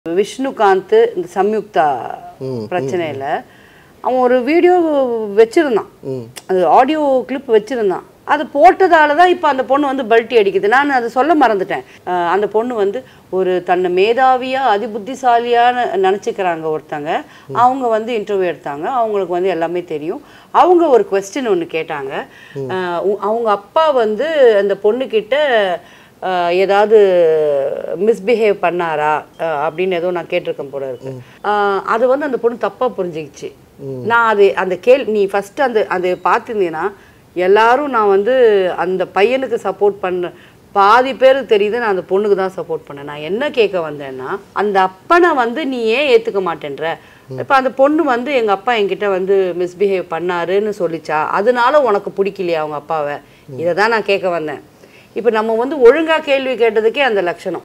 விஷ்ணுகாந்த் இந்த சம்யுக்தா பிரச்சனையில அவன் ஒரு வீடியோ வச்சிருந்தான் அது ஆடியோ கிளிப் வச்சிருந்தான் அது போட்டதால தான் இப்போ அந்த பொண்ணு வந்து பல்ட்டி அடிக்குது நான் அதை சொல்ல மறந்துட்டேன் அஹ் அந்த பொண்ணு வந்து ஒரு தன்னை மேதாவியா அதிபுத்திசாலியான நினச்சிக்கிறாங்க ஒருத்தங்க அவங்க வந்து இன்டர்வியூ எடுத்தாங்க அவங்களுக்கு வந்து எல்லாமே தெரியும் அவங்க ஒரு கொஸ்டின் ஒன்று கேட்டாங்க அஹ் உ- அவங்க அப்பா வந்து அந்த பொண்ணுக்கிட்ட ஆஹ் ஏதாவது மிஸ்பிஹேவ் பண்ணாரா ஆஹ் அப்படின்னு ஏதோ நான் கேட்டிருக்கேன் போல இருக்கு ஆஹ் அது வந்து அந்த பொண்ணு தப்பா புரிஞ்சுக்கிச்சு நான் அது அந்த கேள் நீ ஃபர்ஸ்ட் அந்த அது பார்த்துருந்தீங்கன்னா எல்லாரும் நான் வந்து அந்த பையனுக்கு சப்போர்ட் பண்ண பாதி பேருக்கு தெரியுது நான் அந்த பொண்ணுக்கு தான் சப்போர்ட் பண்ணேன் நான் என்ன கேட்க வந்தேன்னா அந்த அப்பனை வந்து நீ ஏன் ஏத்துக்க மாட்டேன்ற இப்போ அந்த பொண்ணு வந்து எங்க அப்பா என்கிட்ட வந்து மிஸ்பிஹேவ் பண்ணாருன்னு சொல்லிச்சா அதனால உனக்கு பிடிக்கலையா அவங்க அப்பாவை இதை தான் நான் கேட்க வந்தேன் இப்போ நம்ம வந்து ஒழுங்கா கேள்வி கேட்டதுக்கே அந்த லட்சணம்